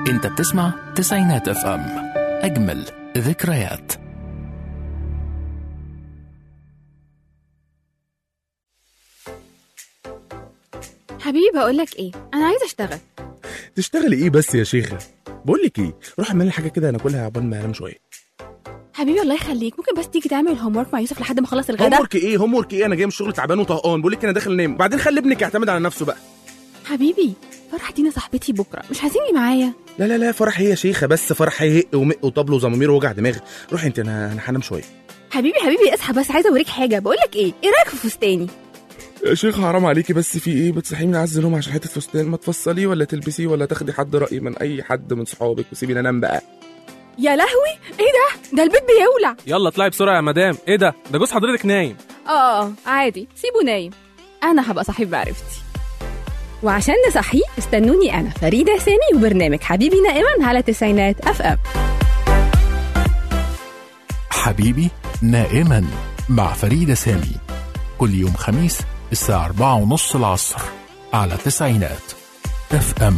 انت بتسمع تسعينات اف ام اجمل ذكريات حبيبي بقول لك ايه انا عايزه اشتغل تشتغلي ايه بس يا شيخه بقول لك ايه روح اعمل لي حاجه كده ناكلها عقبال ما انام شويه حبيبي الله يخليك ممكن بس تيجي تعمل هوم ورك مع يوسف لحد ما اخلص هوم الغدا ورك ايه هوم ورك ايه انا جاي من الشغل تعبان وطهقان بقول لك انا داخل انام وبعدين خلي ابنك يعتمد على نفسه بقى حبيبي فرح دينا صاحبتي بكره مش عايزيني معايا لا لا لا فرح هي يا شيخه بس فرح هيهق ومق وطبل وزمامير ووجع دماغ روحي انت انا انا هنام شويه حبيبي حبيبي اصحى بس عايزه اوريك حاجه بقول لك ايه ايه رايك في فستاني يا شيخ حرام عليكي بس في ايه بتصحيني من عز النوم عشان حته فستان ما تفصليه ولا تلبسيه ولا تاخدي حد راي من اي حد من صحابك وسيبيني انام بقى يا لهوي ايه ده ده البيت بيولع يلا اطلعي بسرعه يا مدام ايه ده ده جوز حضرتك نايم اه عادي سيبه نايم انا هبقى صاحب معرفتي وعشان نصحيه استنوني انا فريده سامي وبرنامج حبيبي نائما على تسعينات اف ام حبيبي نائما مع فريدة سامي كل يوم خميس الساعة أربعة ونص العصر على تسعينات اف ام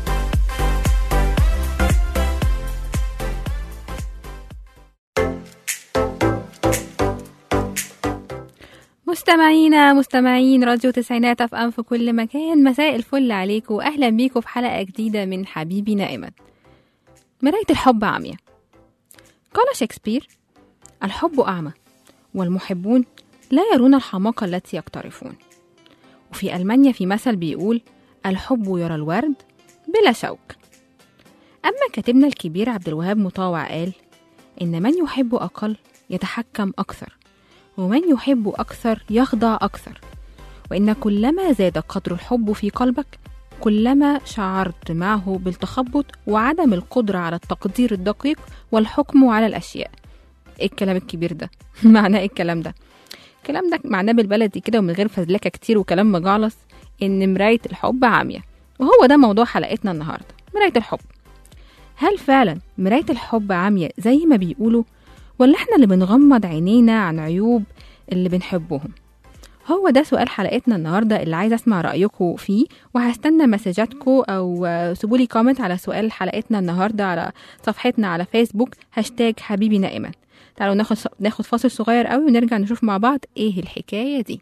مستمعينا مستمعين راديو تسعينات اف ام في كل مكان مساء الفل عليكم واهلا بيكم في حلقه جديده من حبيبي نائما مرايه الحب عمياء قال شكسبير الحب اعمى والمحبون لا يرون الحماقه التي يقترفون وفي المانيا في مثل بيقول الحب يرى الورد بلا شوك اما كاتبنا الكبير عبد الوهاب مطاوع قال ان من يحب اقل يتحكم اكثر ومن يحب أكثر يخضع أكثر وإن كلما زاد قدر الحب في قلبك كلما شعرت معه بالتخبط وعدم القدرة على التقدير الدقيق والحكم على الأشياء إيه الكلام الكبير ده؟ معناه إيه الكلام ده؟ الكلام ده معناه بالبلدي كده ومن غير فزلكة كتير وكلام مجعلص إن مراية الحب عامية وهو ده موضوع حلقتنا النهاردة مراية الحب هل فعلا مراية الحب عامية زي ما بيقولوا ولا احنا اللي بنغمض عينينا عن عيوب اللي بنحبهم هو ده سؤال حلقتنا النهاردة اللي عايزة أسمع رأيكم فيه وهستنى مسجاتكم أو آه، سيبولي كومنت على سؤال حلقتنا النهاردة على صفحتنا على فيسبوك هاشتاج حبيبي نائما تعالوا ناخد ناخد فاصل صغير قوي ونرجع نشوف مع بعض ايه الحكاية دي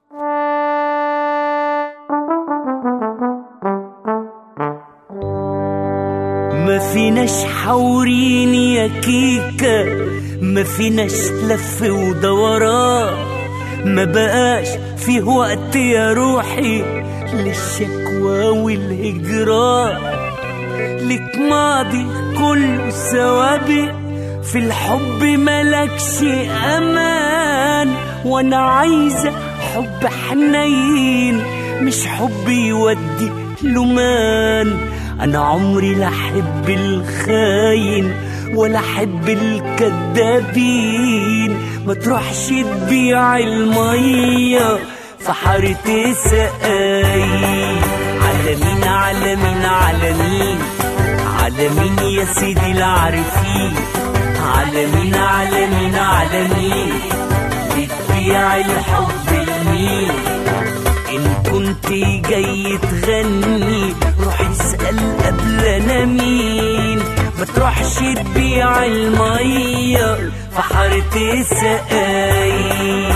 ما فيناش حورين يا كيكة ما فيناش لف ودوران ما بقاش فيه وقت يا روحي للشكوى والهجران لك ماضي كله سوابق في الحب ملكش امان وانا عايزه حب حنين مش حب يودي لمان انا عمري لا احب الخاين ولا احب الكدابين ما تروحش تبيع الميه في حارة سقاي على مين على مين على مين على مين يا سيدي العارفين على مين على مين على مين بتبيع الحب لمين إن كنت جاي تغني روح اسأل قبل أنا مين ما تروحش تبيع المية في حارة سقاي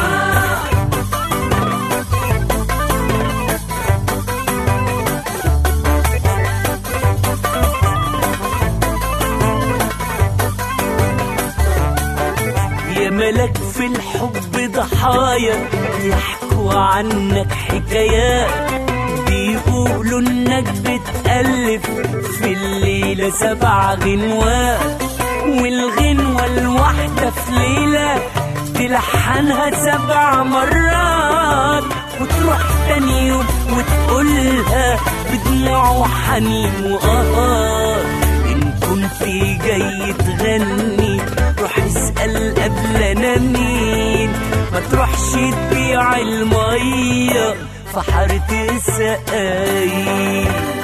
يا ملك في الحب ضحايا يحكوا عنك حكايات بيقولوا انك بتألف في الليلة سبع غنوات والغنوة الواحدة في ليلة تلحنها سبع مرات وتروح تاني يوم وتقولها بدموع وحنين وقهار إن كنت جاي تغني روح اسأل قبل أنا مين ما تروحش تبيع المية في حارة السقاي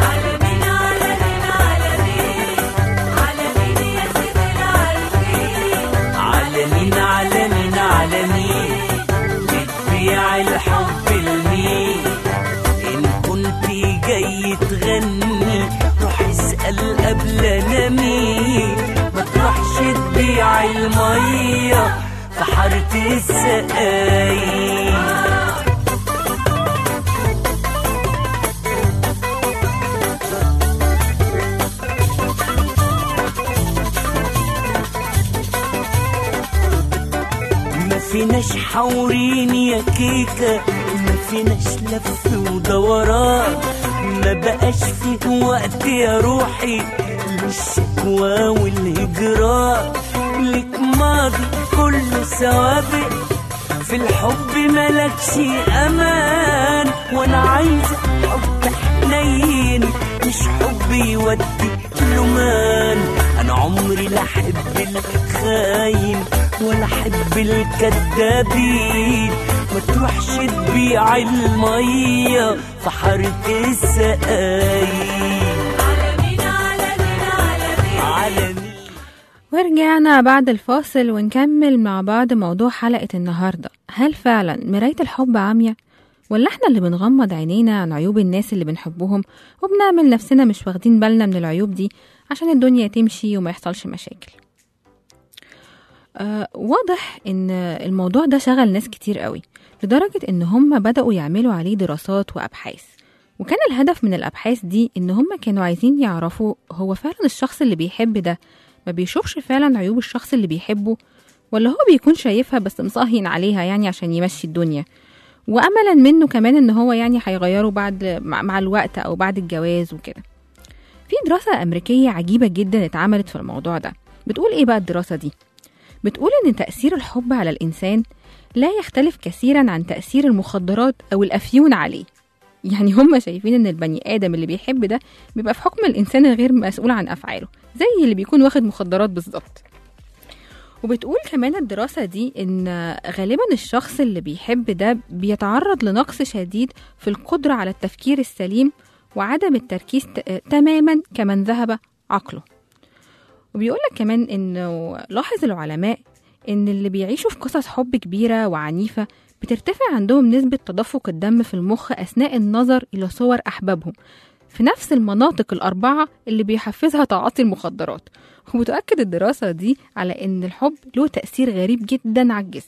على مين على مين على مين بتبيع الحب لمين إن كنت جاي تغني روح اسأل قبل السقايين ما فيناش حورين يا كيكة ما فيناش لف ودوران ما بقاش فيه وقت يا روحي للشكوى والهجران لك ماضي كله سوابق في الحب ملكش امان وانا عايزة حب حنين مش حب يودي لمان انا عمري لا احب الخاين ولا احب الكدابين ما تروحش تبيع المية في حارة السقايين على مين ورجعنا بعد الفاصل ونكمل مع بعض موضوع حلقة النهاردة هل فعلا مراية الحب عامية؟ ولا احنا اللي بنغمض عينينا عن عيوب الناس اللي بنحبهم وبنعمل نفسنا مش واخدين بالنا من العيوب دي عشان الدنيا تمشي وما يحصلش مشاكل آه واضح ان الموضوع ده شغل ناس كتير قوي لدرجة ان هم بدأوا يعملوا عليه دراسات وأبحاث وكان الهدف من الأبحاث دي ان هم كانوا عايزين يعرفوا هو فعلا الشخص اللي بيحب ده ما بيشوفش فعلا عيوب الشخص اللي بيحبه ولا هو بيكون شايفها بس مصهين عليها يعني عشان يمشي الدنيا وأملا منه كمان ان هو يعني هيغيره بعد مع مع الوقت أو بعد الجواز وكده في دراسة أمريكية عجيبة جدا اتعملت في الموضوع ده بتقول ايه بقى الدراسة دي؟ بتقول ان تأثير الحب على الإنسان لا يختلف كثيرا عن تأثير المخدرات أو الأفيون عليه يعني هم شايفين ان البني ادم اللي بيحب ده بيبقى في حكم الانسان الغير مسؤول عن افعاله زي اللي بيكون واخد مخدرات بالظبط وبتقول كمان الدراسة دي إن غالبا الشخص اللي بيحب ده بيتعرض لنقص شديد في القدرة على التفكير السليم وعدم التركيز ت- تماما كمن ذهب عقله وبيقول لك كمان إنه لاحظ العلماء إن اللي بيعيشوا في قصص حب كبيرة وعنيفة بترتفع عندهم نسبة تدفق الدم في المخ أثناء النظر إلى صور أحبابهم في نفس المناطق الأربعة اللي بيحفزها تعاطي المخدرات وبتؤكد الدراسة دي على إن الحب له تأثير غريب جدا على الجسم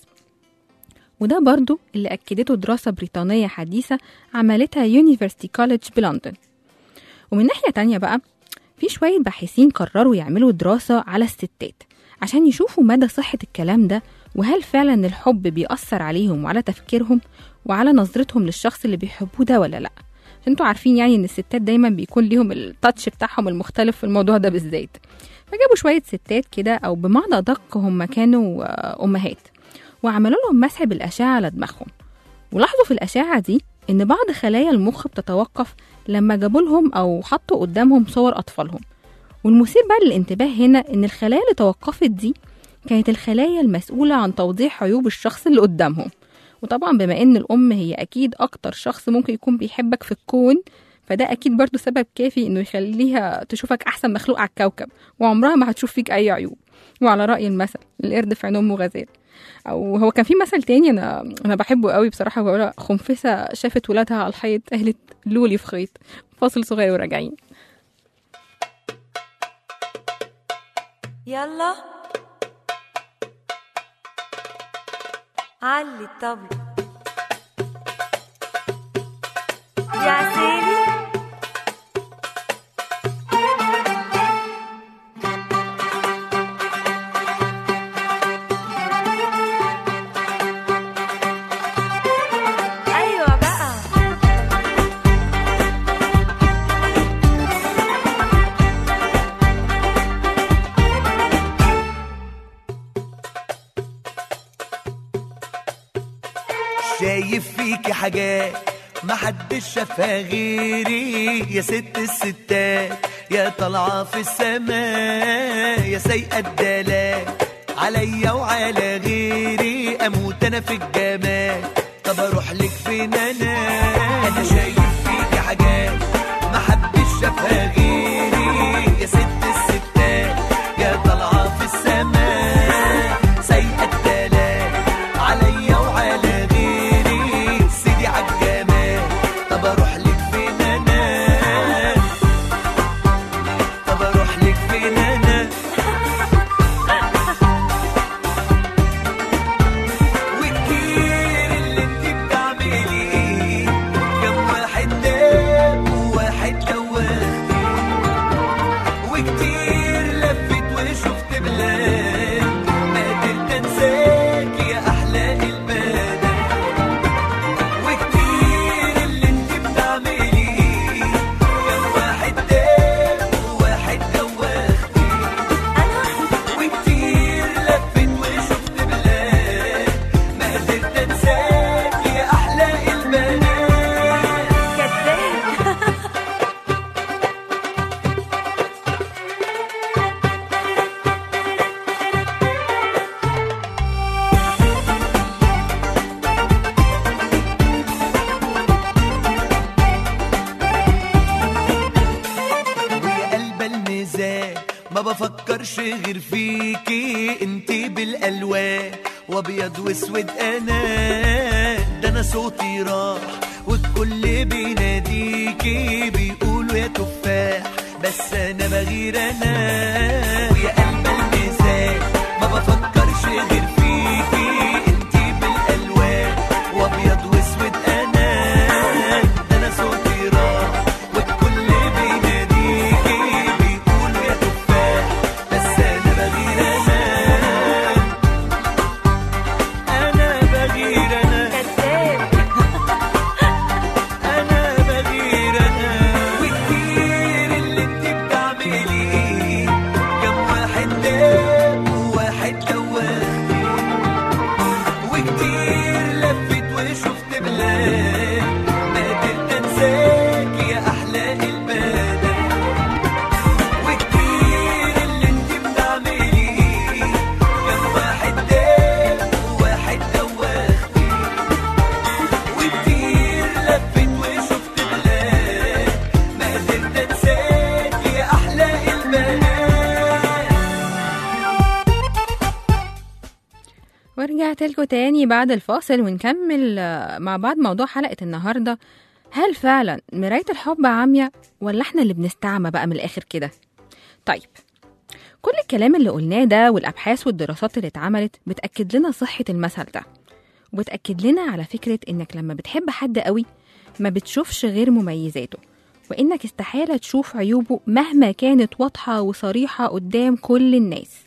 وده برضو اللي أكدته دراسة بريطانية حديثة عملتها يونيفرسيتي كوليدج بلندن ومن ناحية تانية بقى في شوية باحثين قرروا يعملوا دراسة على الستات عشان يشوفوا مدى صحة الكلام ده وهل فعلا الحب بيأثر عليهم وعلى تفكيرهم وعلى نظرتهم للشخص اللي بيحبوه ده ولا لأ عشان انتوا عارفين يعني ان الستات دايما بيكون ليهم التاتش بتاعهم المختلف في الموضوع ده بالذات فجابوا شوية ستات كده أو بمعنى أدق هم كانوا آه، أمهات وعملوا لهم مسح بالأشعة على دماغهم ولاحظوا في الأشعة دي إن بعض خلايا المخ بتتوقف لما جابوا لهم أو حطوا قدامهم صور أطفالهم والمثير بقى للانتباه هنا إن الخلايا اللي توقفت دي كانت الخلايا المسؤولة عن توضيح عيوب الشخص اللي قدامهم وطبعا بما إن الأم هي أكيد أكتر شخص ممكن يكون بيحبك في الكون فده أكيد برضو سبب كافي إنه يخليها تشوفك أحسن مخلوق على الكوكب وعمرها ما هتشوف فيك أي عيوب وعلى رأي المثل القرد في عين أمه غزال أو هو كان في مثل تاني أنا أنا بحبه قوي بصراحة بقول خنفسة شافت ولادها على الحيط قالت لولي في خيط فاصل صغير وراجعين يلا علي الطبل يا عسيلي ايوه بقى شايف فيكي حاجات محدش شافها غيري يا ست الستات يا طالعة في السماء يا سايقة الدلال عليا وعلى غيري اموت انا في الجمال طب اروح لك فين انا انا شايف فيكي حاجات محدش شافها غيري يا ست الستات يا طالعة في السماء سايقة الدلال عليا وعلى غيري سيدي عالجمال طب اروح لك فين انا طب اروح لك فين انا ما بفكرش غير فيكي انتي بالالوان وابيض واسود انا ده انا صوتي راح والكل بيناديكي بيقولوا يا تفاح بس انا بغير انا ويا قلب الميزان ما بفكرش غير فيكي انتي بالالوان وابيض واسود انا ده انا صوتي راح والكل بيناديكي بيقولوا يا تفاح بس انا بغير انا انا بغير انا كذاب انا بغير انا وكتير اللي انت بتعمليه كم واحد داب وواحد دوختي وكتير لفت وشفت بلاد ما قدرت انساك يا احلى البنات وكتير اللي انت بتعمليه كم واحد داب وواحد دوختي وكتير لفت وشفت بلاد ما قدرت انساك يا احلى البنات ورجعت لكم تاني بعد الفاصل ونكمل آه، مع بعض موضوع حلقة النهاردة هل فعلا مراية الحب عامية ولا احنا اللي بنستعمى بقى من الآخر كده طيب كل الكلام اللي قلناه ده والأبحاث والدراسات اللي اتعملت بتأكد لنا صحة المثل ده وبتأكد لنا على فكرة إنك لما بتحب حد قوي ما بتشوفش غير مميزاته وإنك استحالة تشوف عيوبه مهما كانت واضحة وصريحة قدام كل الناس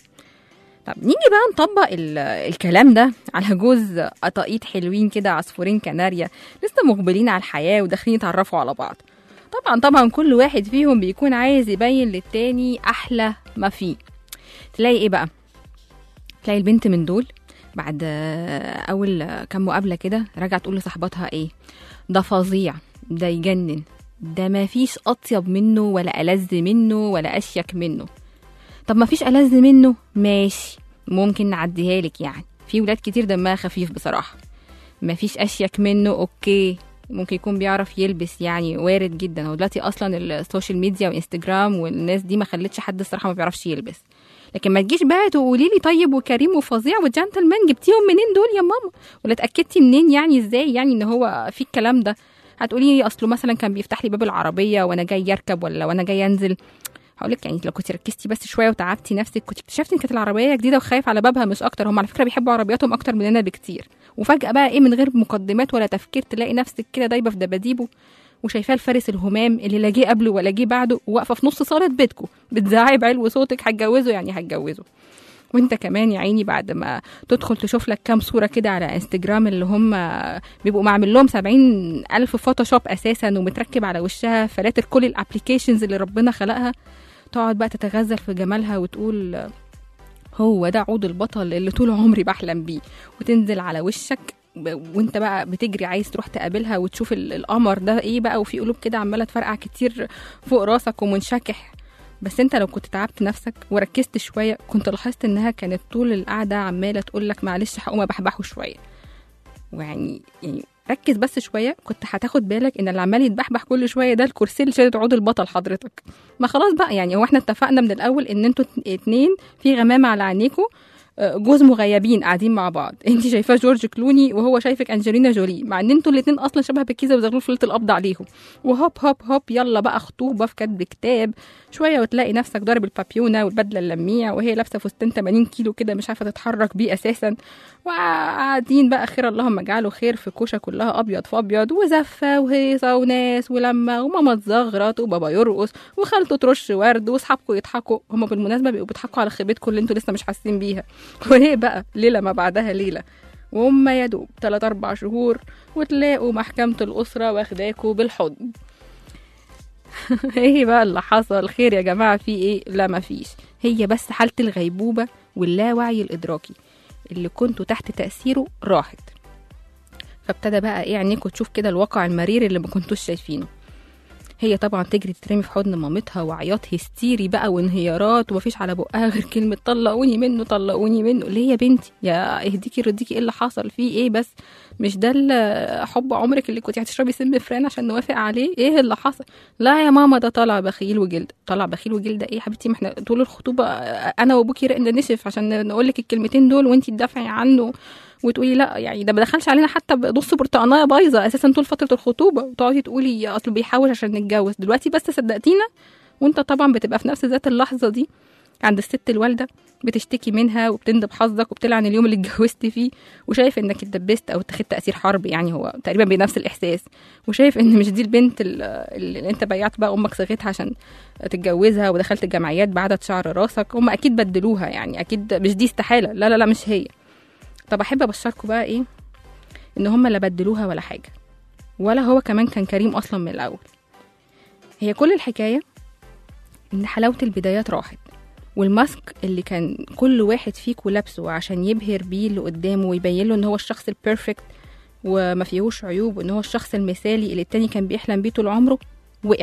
طب نيجي بقى نطبق ال- الكلام ده على جوز قطاقيط حلوين كده عصفورين كناريا لسه مقبلين على الحياة وداخلين يتعرفوا على بعض طبعا طبعا كل واحد فيهم بيكون عايز يبين للتاني أحلى ما فيه تلاقي ايه بقى تلاقي البنت من دول بعد آه، أول آه، كام مقابلة كده راجعة تقول لصاحباتها ايه ده فظيع ده يجنن ده ما فيش أطيب منه ولا ألذ منه ولا أشيك منه طب ما فيش ألذ منه ماشي ممكن نعديها لك يعني في ولاد كتير دمها خفيف بصراحة ما فيش أشيك منه أوكي ممكن يكون بيعرف يلبس يعني وارد جدا هو دلوقتي اصلا السوشيال ميديا وانستجرام والناس دي ما خلتش حد الصراحه ما بيعرفش يلبس لكن ما تجيش بقى تقولي لي طيب وكريم وفظيع وجنتلمان جبتيهم منين دول يا ماما ولا اتاكدتي منين يعني ازاي يعني ان هو في الكلام ده هتقولي لي اصله مثلا كان بيفتح لي باب العربيه وانا جاي اركب ولا وانا جاي انزل هقول لك يعني لو كنت ركزتي بس شويه وتعبتي نفسك كنت اكتشفتي ان كانت العربيه جديده وخايف على بابها مش اكتر هم على فكره بيحبوا عربياتهم اكتر مننا بكتير وفجاه بقى ايه من غير مقدمات ولا تفكير تلاقي نفسك كده دايبه في دباديبه وشايفاه الفارس الهمام اللي لا جه قبله ولا جه بعده واقفه في نص صاله بيتكم بتزعقي بعلو صوتك هتجوزه يعني هتجوزه وانت كمان يا عيني بعد ما تدخل تشوف لك كام صوره كده على انستجرام اللي هم بيبقوا معمل لهم سبعين الف فوتوشوب اساسا ومتركب على وشها فلاتر كل الابليكيشنز اللي ربنا خلقها تقعد بقى تتغزل في جمالها وتقول هو ده عود البطل اللي طول عمري بحلم بيه وتنزل على وشك ب- وانت بقى بتجري عايز تروح تقابلها وتشوف ال- القمر ده ايه بقى وفي قلوب كده عماله تفرقع كتير فوق راسك ومنشكح بس انت لو كنت تعبت نفسك وركزت شويه كنت لاحظت انها كانت طول القعده عماله تقول لك معلش هقوم ابحبحه شويه ويعني يعني ركز بس شويه كنت هتاخد بالك ان اللي عمال يتبحبح كل شويه ده الكرسي اللي شادد عود البطل حضرتك ما خلاص بقى يعني هو احنا اتفقنا من الاول ان انتوا ات- اتنين في غمامه على عينيكوا آه، جوز مغيبين قاعدين مع بعض انت شايفاه جورج كلوني وهو شايفك انجلينا جولي مع ان انتوا الاتنين اصلا شبه بكيزه وزغلول في ليله القبض عليهم وهوب هوب هوب يلا بقى خطوبه في كاتب كتاب شويه وتلاقي نفسك ضارب البابيونه والبدله اللميع وهي لابسه فستان 80 كيلو كده مش عارفه تتحرك بيه اساسا وقاعدين بقى خير اللهم اجعله خير في كوشه كلها ابيض في ابيض وزفه وهيصه وناس ولما وماما تزغرط وبابا يرقص وخالته ترش ورد واصحابكم يضحكوا هما بالمناسبه بيبقوا بيضحكوا على خيبتكم اللي انتوا لسه مش حاسين بيها وايه بقى ليله ما بعدها ليله وهم يا دوب تلات أربع شهور وتلاقوا محكمة الأسرة واخداكوا بالحضن ايه بقى اللي حصل خير يا جماعة في ايه لا مفيش هي بس حالة الغيبوبة واللاوعي الإدراكي اللي كنتوا تحت تأثيره راحت فابتدى بقى ايه عينيكوا تشوف كده الواقع المرير اللي ما كنتوش شايفينه هي طبعا تجري تترمي في حضن مامتها وعياط هستيري بقى وانهيارات ومفيش على بقها غير كلمة طلقوني منه طلقوني منه ليه يا بنتي يا اهديكي رديكي ايه اللي حصل فيه ايه بس مش ده ال- حب عمرك اللي كنتي هتشربي سم فران عشان نوافق عليه ايه اللي حصل لا يا ماما ده طالع بخيل وجلد طالع بخيل وجلد ايه يا حبيبتي ما احنا طول الخطوبة انا وابوكي رقنا نشف عشان نقول لك الكلمتين دول وانتي تدافعي عنه وتقولي لا يعني ده ما دخلش علينا حتى بنص برتقانيه بايظه اساسا طول فتره الخطوبه وتقعدي تقولي اصل بيحاول عشان نتجوز دلوقتي بس صدقتينا وانت طبعا بتبقى في نفس ذات اللحظه دي عند الست الوالده بتشتكي منها وبتندب حظك وبتلعن اليوم اللي اتجوزت فيه وشايف انك اتدبست او اتخذت تاثير حرب يعني هو تقريبا بنفس الاحساس وشايف ان مش دي البنت ال- اللي انت بيعت بقى امك صاغتها عشان تتجوزها ودخلت الجمعيات بعدد شعر راسك هم اكيد بدلوها يعني اكيد مش دي استحاله لا لا لا مش هي طب احب ابشركم بقى ايه ان هم لا بدلوها ولا حاجه ولا هو كمان كان كريم اصلا من الاول هي كل الحكايه ان حلاوه البدايات راحت والماسك اللي كان كل واحد فيكم لابسه عشان يبهر بيه اللي قدامه ويبين له ان هو الشخص البيرفكت وما فيهوش عيوب وان هو الشخص المثالي اللي التاني كان بيحلم بيه طول عمره وقع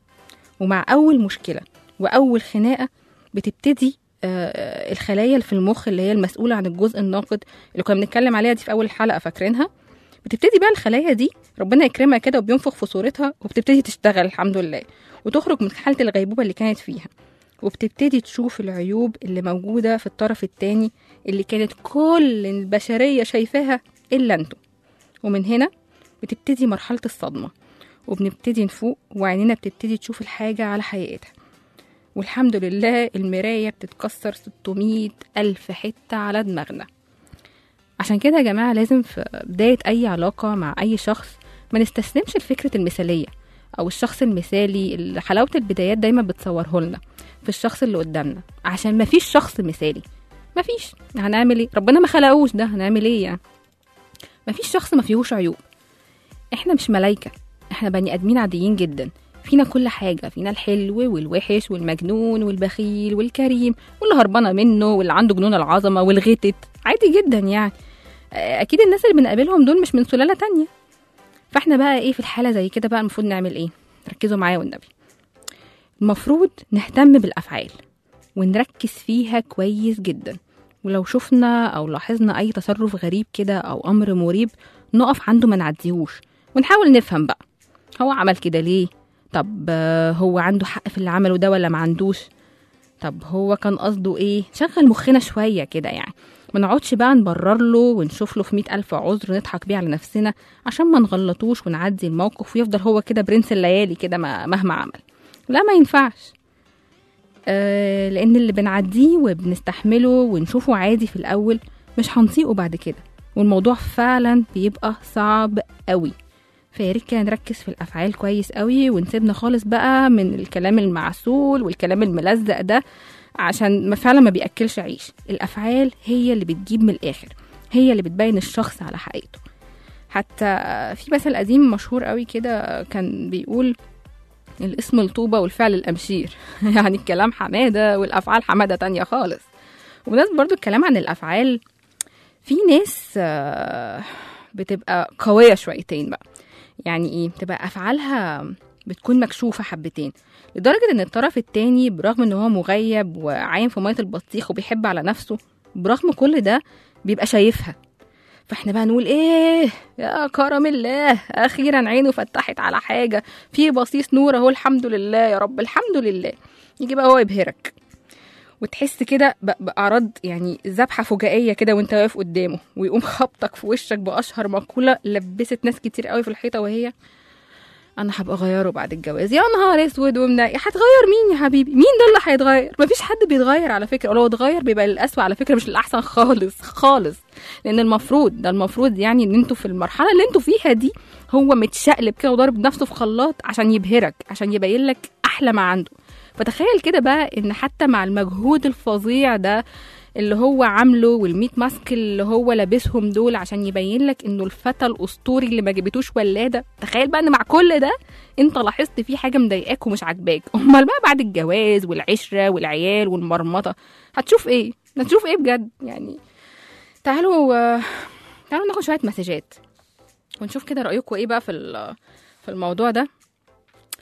ومع اول مشكله واول خناقه بتبتدي آه، الخلايا اللي في المخ اللي هي المسؤوله عن الجزء الناقد اللي كنا بنتكلم عليها دي في اول حلقه فاكرينها بتبتدي بقى الخلايا دي ربنا يكرمها كده وبينفخ في صورتها وبتبتدي تشتغل الحمد لله وتخرج من حاله الغيبوبه اللي كانت فيها وبتبتدي تشوف العيوب اللي موجوده في الطرف التاني اللي كانت كل البشريه شايفاها الا انتوا ومن هنا بتبتدي مرحله الصدمه وبنبتدي نفوق وعينينا بتبتدي تشوف الحاجه على حقيقتها والحمد لله المراية بتتكسر 600 ألف حتة على دماغنا عشان كده يا جماعة لازم في بداية أي علاقة مع أي شخص ما نستسلمش لفكرة المثالية أو الشخص المثالي اللي حلاوة البدايات دايما بتصوره لنا في الشخص اللي قدامنا عشان مفيش شخص مثالي مفيش هنعمل ايه ربنا ما خلقوش ده هنعمل ايه يعني مفيش شخص ما فيهوش عيوب احنا مش ملايكة احنا بني ادمين عاديين جدا فينا كل حاجة فينا الحلو والوحش والمجنون والبخيل والكريم واللي هربانة منه واللي عنده جنون العظمة والغتت عادي جدا يعني آه، أكيد الناس اللي بنقابلهم دول مش من سلالة تانية فاحنا بقى ايه في الحالة زي كده بقى المفروض نعمل ايه ركزوا معايا والنبي المفروض نهتم بالأفعال ونركز فيها كويس جدا ولو شفنا أو لاحظنا أي تصرف غريب كده أو أمر مريب نقف عنده ما نعديهوش ونحاول نفهم بقى هو عمل كده ليه طب آه، هو عنده حق في اللي عمله ده ولا ما عندوش طب هو كان قصده ايه شغل مخنا شوية كده يعني ما نقعدش بقى نبرر له ونشوف له في مئة ألف عذر نضحك بيه على نفسنا عشان ما نغلطوش ونعدي الموقف ويفضل هو كده برنس الليالي كده ما- مهما عمل لا ما ينفعش آه لأن اللي بنعديه وبنستحمله ونشوفه عادي في الأول مش هنطيقه بعد كده والموضوع فعلا بيبقى صعب قوي فيا ريت كده نركز في الافعال كويس قوي ونسيبنا خالص بقى من الكلام المعسول والكلام الملزق ده عشان ما فعلا ما بياكلش عيش الافعال هي اللي بتجيب من الاخر هي اللي بتبين الشخص على حقيقته حتى في مثل قديم مشهور قوي كده كان بيقول الاسم الطوبة والفعل الأمشير يعني الكلام حمادة والأفعال حمادة تانية خالص وبمناسبة برضو الكلام عن الأفعال في ناس آه، بتبقى قوية شويتين بقى يعني ايه بتبقى افعالها بتكون مكشوفه حبتين لدرجه ان الطرف التاني برغم ان هو مغيب وعايم في ميه البطيخ وبيحب على نفسه برغم كل ده بيبقى شايفها فاحنا بقى نقول ايه يا كرم الله اخيرا عينه فتحت على حاجه في بصيص نور اهو الحمد لله يا رب الحمد لله يجي بقى هو يبهرك وتحس كده ب- بأعراض يعني ذبحة فجائية كده وانت واقف قدامه ويقوم خبطك في وشك بأشهر مقولة لبست ناس كتير قوي في الحيطة وهي أنا هبقى أغيره بعد الجواز يا نهار أسود ومناقي هتغير مين يا حبيبي مين ده اللي هيتغير مفيش حد بيتغير على فكرة ولو اتغير بيبقى للأسوأ على فكرة مش للأحسن خالص خالص لأن المفروض ده المفروض يعني إن انتوا في المرحلة اللي انتوا فيها دي هو متشقلب كده وضارب نفسه في خلاط عشان يبهرك عشان يبين لك أحلى ما عنده فتخيل كده بقى ان حتى مع المجهود الفظيع ده اللي هو عامله والميت ماسك اللي هو لابسهم دول عشان يبين لك انه الفتى الاسطوري اللي ما جابتوش ولاده تخيل بقى ان مع كل ده انت لاحظت فيه حاجه مضايقاك ومش عاجباك امال بقى بعد الجواز والعشره والعيال والمرمطه هتشوف ايه هتشوف ايه بجد يعني تعالوا آه، تعالوا ناخد شويه مسجات ونشوف كده رايكم ايه بقى في ال- في الموضوع ده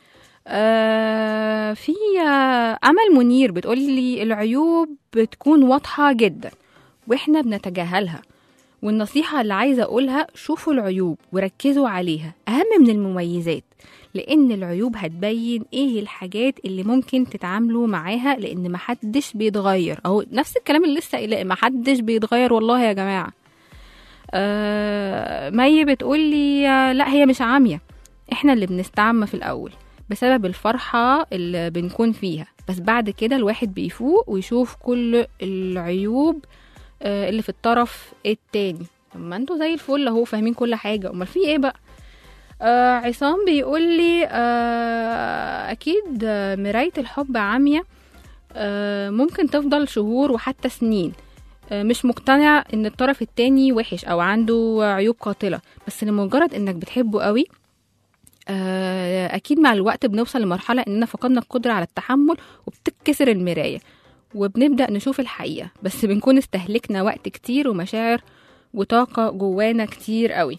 آه في آه امل منير بتقول لي العيوب بتكون واضحه جدا واحنا بنتجاهلها والنصيحه اللي عايزه اقولها شوفوا العيوب وركزوا عليها اهم من المميزات لان العيوب هتبين ايه الحاجات اللي ممكن تتعاملوا معاها لان محدش بيتغير اهو نفس الكلام اللي لسه قايلاه محدش بيتغير والله يا جماعه آه مي بتقول لي آه، لا هي مش عاميه احنا اللي بنستعمى في الاول بسبب الفرحه اللي بنكون فيها بس بعد كده الواحد بيفوق ويشوف كل العيوب آه، اللي في الطرف التاني طب ما انتوا زي الفل اهو فاهمين كل حاجه امال في ايه بقى آه عصام بيقول لي آه اكيد آه، مرايه الحب عاميه آه ممكن تفضل شهور وحتى سنين آه، مش مقتنع ان الطرف التاني وحش او عنده عيوب قاتله بس لمجرد انك بتحبه قوي آه، اكيد مع الوقت بنوصل لمرحله اننا فقدنا القدره على التحمل وبتتكسر المرايه وبنبدا نشوف الحقيقه بس بنكون استهلكنا وقت كتير ومشاعر وطاقه جوانا كتير قوي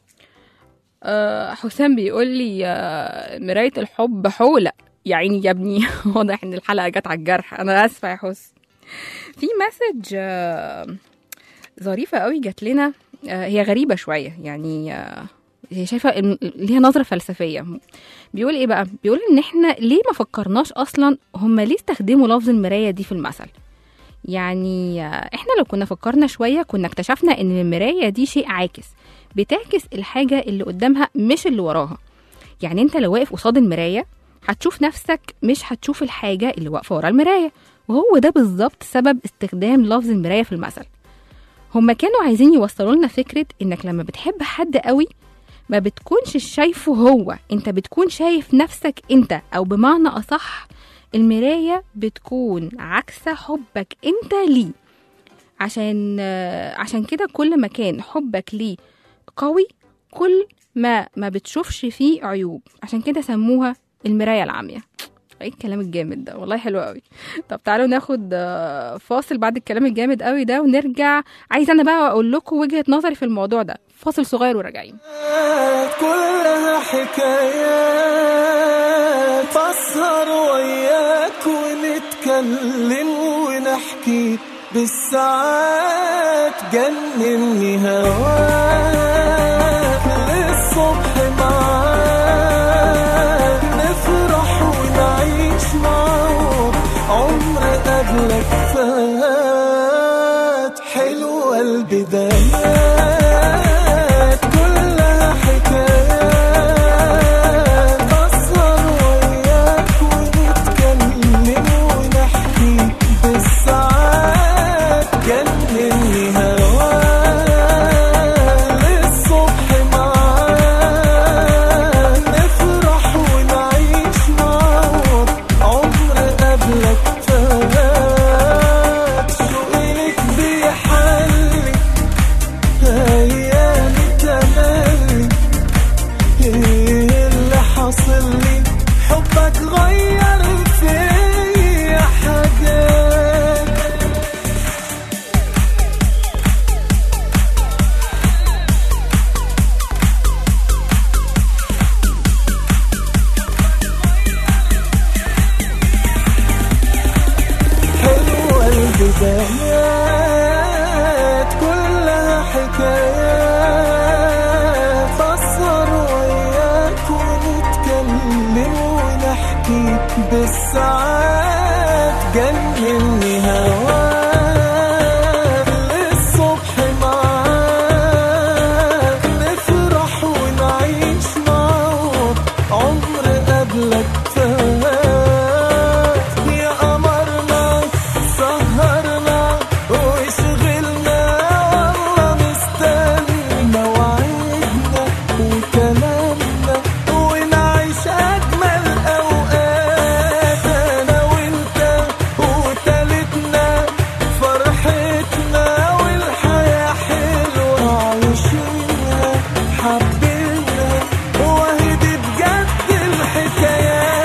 آه، حسام بيقول لي آه، مرايه الحب حوله يا عيني يا ابني واضح ان الحلقه جت على الجرح انا اسفه يا حس في مسج آه، ظريفه قوي جات لنا آه، هي غريبه شويه يعني آه، هي شايفه إن ليها نظره فلسفيه بيقول ايه بقى بيقول ان احنا ليه ما فكرناش اصلا هم ليه استخدموا لفظ المرايه دي في المثل يعني آه، احنا لو كنا فكرنا شويه كنا اكتشفنا ان المرايه دي شيء عاكس بتعكس الحاجه اللي قدامها مش اللي وراها يعني انت لو واقف قصاد المرايه هتشوف نفسك مش هتشوف الحاجه اللي واقفه ورا المرايه وهو ده بالظبط سبب استخدام لفظ المرايه في المثل هما كانوا عايزين يوصلوا لنا فكره انك لما بتحب حد قوي ما بتكونش شايفه هو انت بتكون شايف نفسك انت او بمعنى اصح المرايه بتكون عكس حبك انت ليه عشان آه، عشان كده كل ما كان حبك ليه قوي كل ما ما بتشوفش فيه عيوب عشان كده سموها المرايه العاميه ايه الكلام الجامد ده والله حلو قوي طب تعالوا ناخد آه، فاصل بعد الكلام الجامد قوي ده ونرجع عايزه انا بقى اقول لكم وجهه نظري في الموضوع ده فاصل صغير وراجعين كلها حكايات أسهر وياك ونتكلم ونحكي بالساعات جنني هواك للصبح معاك نفرح ونعيش معاك عمر قبلك فات حلوة البدايات كلها حكايات أسهر وياك ونتكلم ونحكي بالساعات جنني هواك للصبح معاك نفرح ونعيش معاك عمر قبلك فات شوقي لك بيحلي ايامي تملي ايه اللي حاصل لي حبك غير فيا حاجات حلوة البدايات كلها حكايات أسهر وياك ونتكلم ونحكي بالساعات جنني هواك للصبح معاك نفرح ونعيش معاك عمر قبلك فات يا قمرنا سهرنا وشغلنا والله مستنى وعدنا وكلامنا ونعيش أجمل أوقات أنا وأنت وتالتنا فرحتنا والحياة حلوة عايشينها حبينا وهي دي بجد الحكايات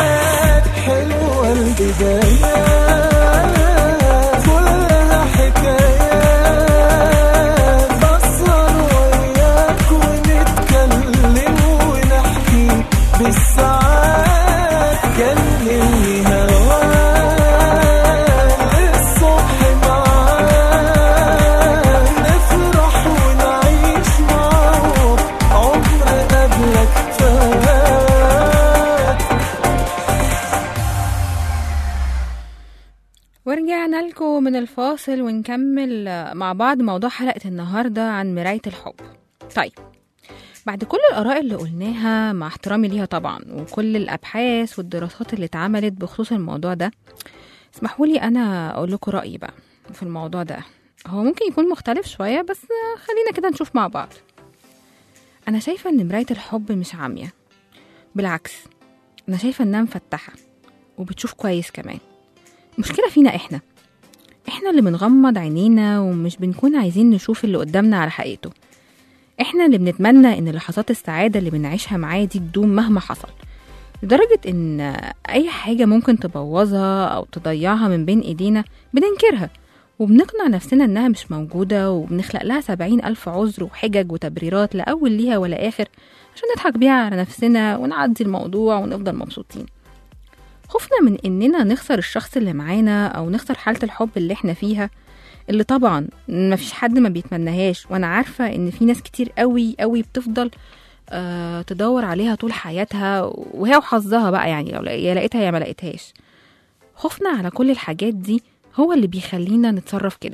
ورجعنا لكم من الفاصل ونكمل مع بعض موضوع حلقة النهاردة عن مراية الحب طيب بعد كل الآراء اللي قلناها مع احترامي ليها طبعا وكل الأبحاث والدراسات اللي اتعملت بخصوص الموضوع ده اسمحوا لي أنا أقول لكم رأيي بقى في الموضوع ده هو ممكن يكون مختلف شوية بس خلينا كده نشوف مع بعض أنا شايفة إن مراية الحب مش عامية بالعكس أنا شايفة إنها مفتحة وبتشوف كويس كمان المشكلة فينا إحنا إحنا اللي بنغمض عينينا ومش بنكون عايزين نشوف اللي قدامنا على حقيقته إحنا اللي بنتمنى إن لحظات السعادة اللي بنعيشها معاه دي تدوم مهما حصل لدرجة إن أي حاجة ممكن تبوظها أو تضيعها من بين إيدينا بننكرها وبنقنع نفسنا إنها مش موجودة وبنخلق لها سبعين ألف عذر وحجج وتبريرات لا أول ليها ولا آخر عشان نضحك بيها على نفسنا ونعدي الموضوع ونفضل مبسوطين خوفنا من إننا نخسر الشخص اللي معانا أو نخسر حالة الحب اللي إحنا فيها اللي طبعا مفيش حد ما بيتمناهاش وأنا عارفة إن في ناس كتير قوي قوي بتفضل آه تدور عليها طول حياتها وهي وحظها بقى يعني لو يا لقيتها يا ما لقيتهاش خوفنا على كل الحاجات دي هو اللي بيخلينا نتصرف كده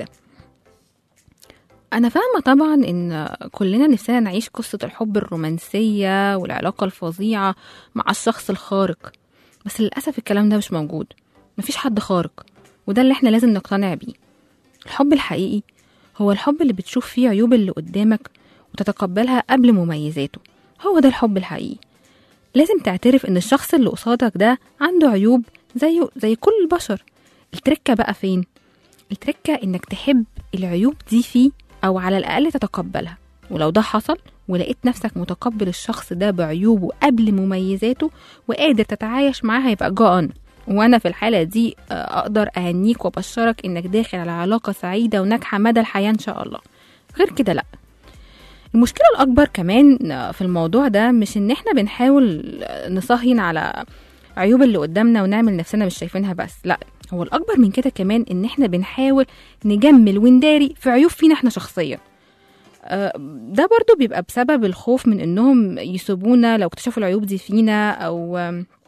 أنا فاهمة طبعا إن كلنا نفسنا نعيش قصة الحب الرومانسية والعلاقة الفظيعة مع الشخص الخارق بس للأسف الكلام ده مش موجود مفيش حد خارق وده اللي احنا لازم نقتنع بيه الحب الحقيقي هو الحب اللي بتشوف فيه عيوب اللي قدامك وتتقبلها قبل مميزاته هو ده الحب الحقيقي لازم تعترف ان الشخص اللي قصادك ده عنده عيوب زيه زي كل البشر التركة بقى فين التركة انك تحب العيوب دي فيه او على الاقل تتقبلها ولو ده حصل ولقيت نفسك متقبل الشخص ده بعيوبه قبل مميزاته وقادر تتعايش معاه هيبقى جان وانا في الحالة دي آه، اقدر اهنيك وابشرك انك داخل على علاقة سعيدة وناجحة مدى الحياة ان شاء الله غير كده لا المشكلة الأكبر كمان في الموضوع ده مش إن إحنا بنحاول نصهين على عيوب اللي قدامنا ونعمل نفسنا مش شايفينها بس لا هو الأكبر من كده كمان إن إحنا بنحاول نجمل ونداري في عيوب فينا إحنا شخصيا آه، ده برضو بيبقى بسبب الخوف من إنهم يسيبونا لو اكتشفوا العيوب دي فينا أو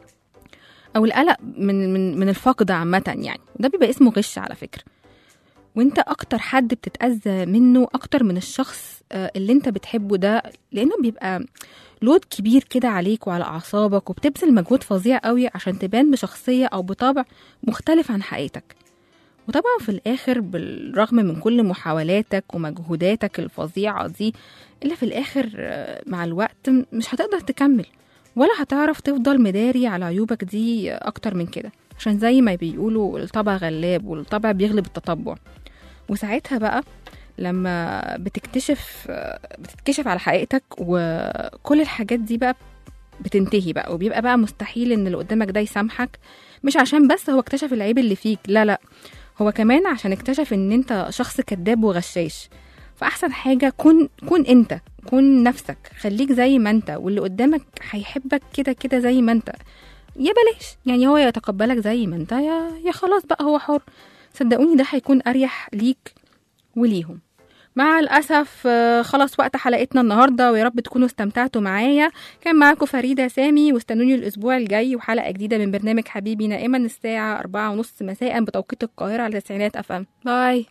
أو القلق من من من الفقد عامة يعني ده بيبقى اسمه غش على فكرة وانت اكتر حد بتتأذى منه اكتر من الشخص آه، اللي انت بتحبه ده لانه بيبقى لود كبير كده عليك وعلى اعصابك وبتبذل مجهود فظيع قوي عشان تبان بشخصية او بطبع مختلف عن حقيقتك وطبعا في الاخر بالرغم من كل محاولاتك ومجهوداتك الفظيعة دي الا في الاخر آه، مع الوقت مش هتقدر تكمل ولا هتعرف تفضل مداري على عيوبك دي اكتر من كده عشان زي ما بيقولوا الطبع غلاب والطبع بيغلب التطبع وساعتها بقى لما بتكتشف بتتكشف على حقيقتك وكل الحاجات دي بقى بتنتهي بقى وبيبقى بقى مستحيل ان اللي قدامك ده يسامحك مش عشان بس هو اكتشف العيب اللي فيك لا لا هو كمان عشان اكتشف ان انت شخص كذاب وغشاش فاحسن حاجه كون كون انت كون نفسك خليك زي ما انت واللي قدامك هيحبك كده كده زي ما انت يا بلاش يعني هو يتقبلك زي ما انت يا يا خلاص بقى هو حر صدقوني ده هيكون اريح ليك وليهم مع الأسف آه، خلاص وقت حلقتنا النهاردة ويا رب تكونوا استمتعتوا معايا كان معاكم فريدة سامي واستنوني الأسبوع الجاي وحلقة جديدة من برنامج حبيبي نائما الساعة أربعة ونص مساء بتوقيت القاهرة على تسعينات أف أم باي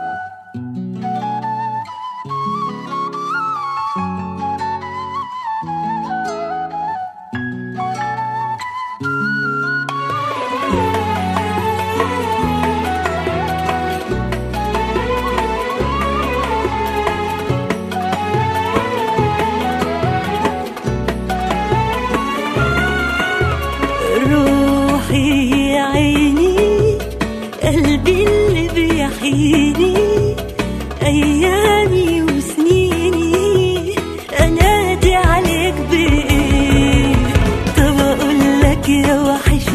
روحي يا عيني قلبي اللي بيحييني ايامي وسنيني انادي عليك بايه طب اقول لك يا وحش